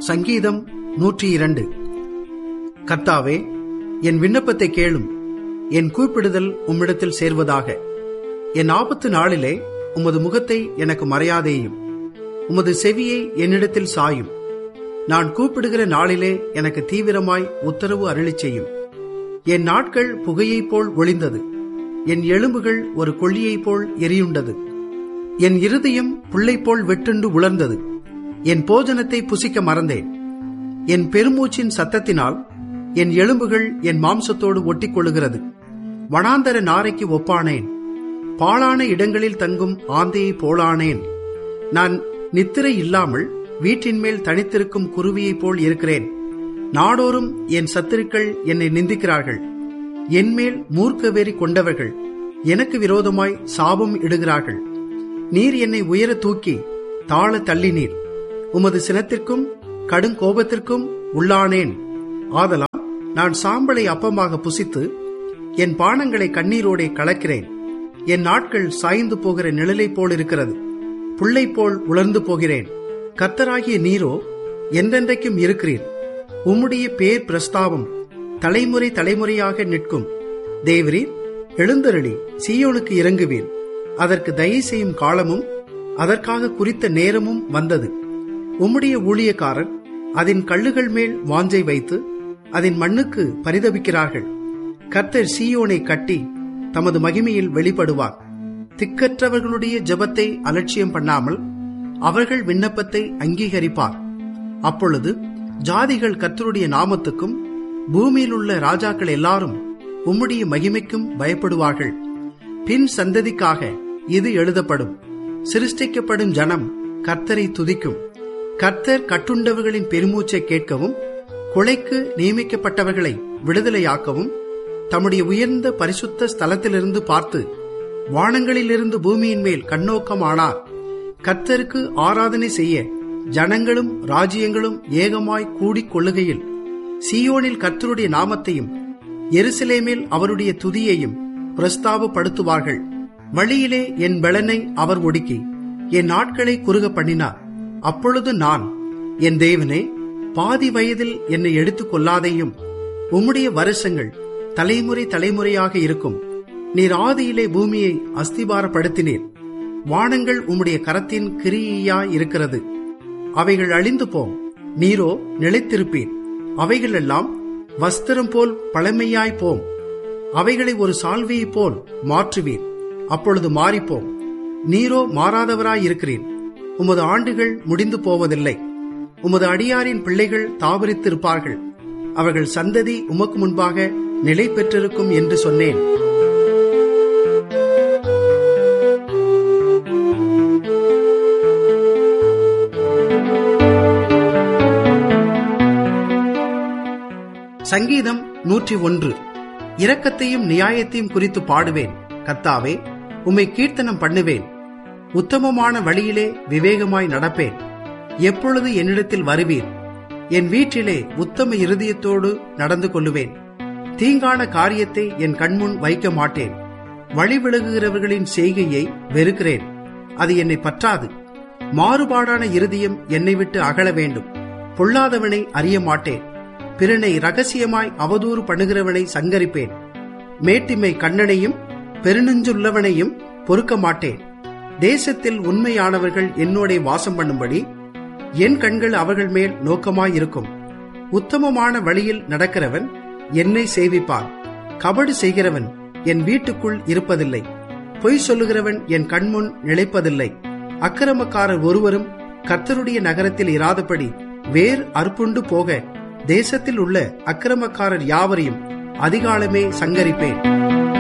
சங்கீதம் நூற்றி இரண்டு கர்த்தாவே என் விண்ணப்பத்தை கேளும் என் கூப்பிடுதல் உம்மிடத்தில் சேர்வதாக என் ஆபத்து நாளிலே உமது முகத்தை எனக்கு மறையாதேயும் உமது செவியை என்னிடத்தில் சாயும் நான் கூப்பிடுகிற நாளிலே எனக்கு தீவிரமாய் உத்தரவு அருளிச் செய்யும் என் நாட்கள் புகையைப் போல் ஒளிந்தது என் எலும்புகள் ஒரு கொள்ளியைப் போல் எரியுண்டது என் இருதயம் புல்லை போல் வெட்டுண்டு உலர்ந்தது என் போஜனத்தை புசிக்க மறந்தேன் என் பெருமூச்சின் சத்தத்தினால் என் எலும்புகள் என் மாம்சத்தோடு ஒட்டிக்கொள்ளுகிறது வனாந்தர நாரைக்கு ஒப்பானேன் பாழான இடங்களில் தங்கும் ஆந்தையைப் போலானேன் நான் நித்திரை இல்லாமல் வீட்டின் மேல் தனித்திருக்கும் குருவியைப் போல் இருக்கிறேன் நாடோறும் என் சத்துருக்கள் என்னை நிந்திக்கிறார்கள் என்மேல் மூர்க்க வெறி கொண்டவர்கள் எனக்கு விரோதமாய் சாபம் இடுகிறார்கள் நீர் என்னை உயர தூக்கி தாழ தள்ளினீர் உமது சினத்திற்கும் கடும் கோபத்திற்கும் உள்ளானேன் ஆதலால் நான் சாம்பலை அப்பமாக புசித்து என் பானங்களை கண்ணீரோடே கலக்கிறேன் என் நாட்கள் சாய்ந்து போகிற நிழலைப் போல் இருக்கிறது புல்லை போல் உலர்ந்து போகிறேன் கர்த்தராகிய நீரோ என்றென்றைக்கும் இருக்கிறீர் உம்முடைய பேர் பிரஸ்தாபம் தலைமுறை தலைமுறையாக நிற்கும் தேவரீர் எழுந்தருளி சீயோனுக்கு இறங்குவீர் அதற்கு தயை செய்யும் காலமும் அதற்காக குறித்த நேரமும் வந்தது உம்முடைய ஊழியக்காரர் அதன் கல்லுகள் மேல் வாஞ்சை வைத்து அதன் மண்ணுக்கு பரிதபிக்கிறார்கள் கர்த்தர் சீயோனை கட்டி தமது மகிமையில் வெளிப்படுவார் திக்கற்றவர்களுடைய ஜெபத்தை அலட்சியம் பண்ணாமல் அவர்கள் விண்ணப்பத்தை அங்கீகரிப்பார் அப்பொழுது ஜாதிகள் கர்த்தருடைய நாமத்துக்கும் பூமியில் உள்ள ராஜாக்கள் எல்லாரும் உம்முடைய மகிமைக்கும் பயப்படுவார்கள் பின் சந்ததிக்காக இது எழுதப்படும் சிருஷ்டிக்கப்படும் ஜனம் கர்த்தரை துதிக்கும் கர்த்தர் கட்டுண்டவர்களின் பெருமூச்சை கேட்கவும் கொலைக்கு நியமிக்கப்பட்டவர்களை விடுதலையாக்கவும் தம்முடைய உயர்ந்த பரிசுத்த ஸ்தலத்திலிருந்து பார்த்து வானங்களிலிருந்து பூமியின் மேல் கண்ணோக்கமானார் கர்த்தருக்கு ஆராதனை செய்ய ஜனங்களும் ராஜ்யங்களும் ஏகமாய் கூடிக் கொள்ளுகையில் சியோனில் கர்த்தருடைய நாமத்தையும் எருசலேமில் அவருடைய துதியையும் பிரஸ்தாபப்படுத்துவார்கள் வழியிலே என் பலனை அவர் ஒடுக்கி என் நாட்களை குறுக பண்ணினார் அப்பொழுது நான் என் தேவனே பாதி வயதில் என்னை எடுத்துக் கொள்ளாதேயும் உம்முடைய வருஷங்கள் தலைமுறை தலைமுறையாக இருக்கும் நீர் ஆதியிலே பூமியை அஸ்திபாரப்படுத்தினீர் வானங்கள் உம்முடைய கரத்தின் கிரியாய் இருக்கிறது அவைகள் அழிந்து போம் நீரோ நிலைத்திருப்பீர் அவைகளெல்லாம் வஸ்திரம் போல் பழமையாய் போம் அவைகளை ஒரு சால்வையைப் போல் மாற்றுவீர் அப்பொழுது மாறிப்போம் நீரோ மாறாதவராயிருக்கிறீர் உமது ஆண்டுகள் முடிந்து போவதில்லை உமது அடியாரின் பிள்ளைகள் தாவரித்திருப்பார்கள் அவர்கள் சந்ததி உமக்கு முன்பாக நிலை பெற்றிருக்கும் என்று சொன்னேன் சங்கீதம் நூற்றி ஒன்று இரக்கத்தையும் நியாயத்தையும் குறித்து பாடுவேன் கத்தாவே உம்மை கீர்த்தனம் பண்ணுவேன் உத்தமமான வழியிலே விவேகமாய் நடப்பேன் எப்பொழுது என்னிடத்தில் வருவீர் என் வீட்டிலே உத்தம இருதயத்தோடு நடந்து கொள்ளுவேன் தீங்கான காரியத்தை என் கண்முன் வைக்க மாட்டேன் வழி விலகுகிறவர்களின் செய்கையை வெறுக்கிறேன் அது என்னை பற்றாது மாறுபாடான இருதயம் என்னை விட்டு அகல வேண்டும் பொல்லாதவனை அறிய மாட்டேன் பிறனை ரகசியமாய் அவதூறு பண்ணுகிறவனை சங்கரிப்பேன் மேட்டிமை கண்ணனையும் பெருநெஞ்சுள்ளவனையும் பொறுக்க மாட்டேன் தேசத்தில் உண்மையானவர்கள் என்னோட வாசம் பண்ணும்படி என் கண்கள் அவர்கள் மேல் நோக்கமாயிருக்கும் உத்தமமான வழியில் நடக்கிறவன் என்னை சேவிப்பான் கபடு செய்கிறவன் என் வீட்டுக்குள் இருப்பதில்லை பொய் சொல்லுகிறவன் என் கண்முன் நிலைப்பதில்லை அக்கிரமக்காரர் ஒருவரும் கர்த்தருடைய நகரத்தில் இராதபடி வேர் அற்புண்டு போக தேசத்தில் உள்ள அக்கிரமக்காரர் யாவரையும் அதிகாலமே சங்கரிப்பேன்